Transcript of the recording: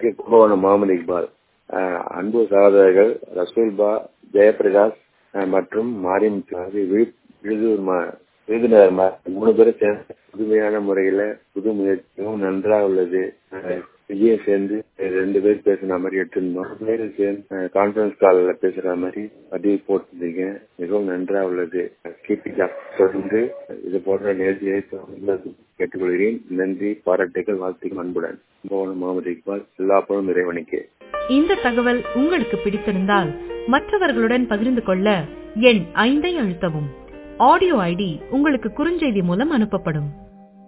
வணக்கத்திற்கு கும்பகோணம் முகமது இக்பால் அஹ், அன்பு சகோதரர்கள் ரசூல்பா ஜெயபிரகாஷ் அஹ், மற்றும் மாரியம் விழுதூர் மா- விருதுநகர் மா- மூணு பேரும் சேர்ந்து புதுமையான முறையில புது முயற்சியும் நன்றாக உள்ளது அஹ், விஜயம் சேர்ந்து ரெண்டு பேர் பேசுன மாதிரி எடுத்திருந்தோம் நேரில் சேர்ந்து கான்பரன்ஸ் கால்ல பேசுற மாதிரி பதிவு போட்டிருந்தீங்க மிகவும் நன்றாக உள்ளது கீர்த்தி தொடர்ந்து இது போன்ற நேர்ச்சியை தொடர்ந்து கேட்டுக்கொள்கிறேன் நன்றி பாராட்டுகள் வாழ்த்துக்கள் அன்புடன் கும்பகோணம் முகமது இக்பால் எல்லா புறம் இறைவனுக்கே இந்த தகவல் உங்களுக்கு பிடித்திருந்தால் மற்றவர்களுடன் பகிர்ந்து கொள்ள எண் ஐந்தை அழுத்தவும் ஆடியோ ஐடி உங்களுக்கு குறுஞ்செய்தி மூலம் அனுப்பப்படும்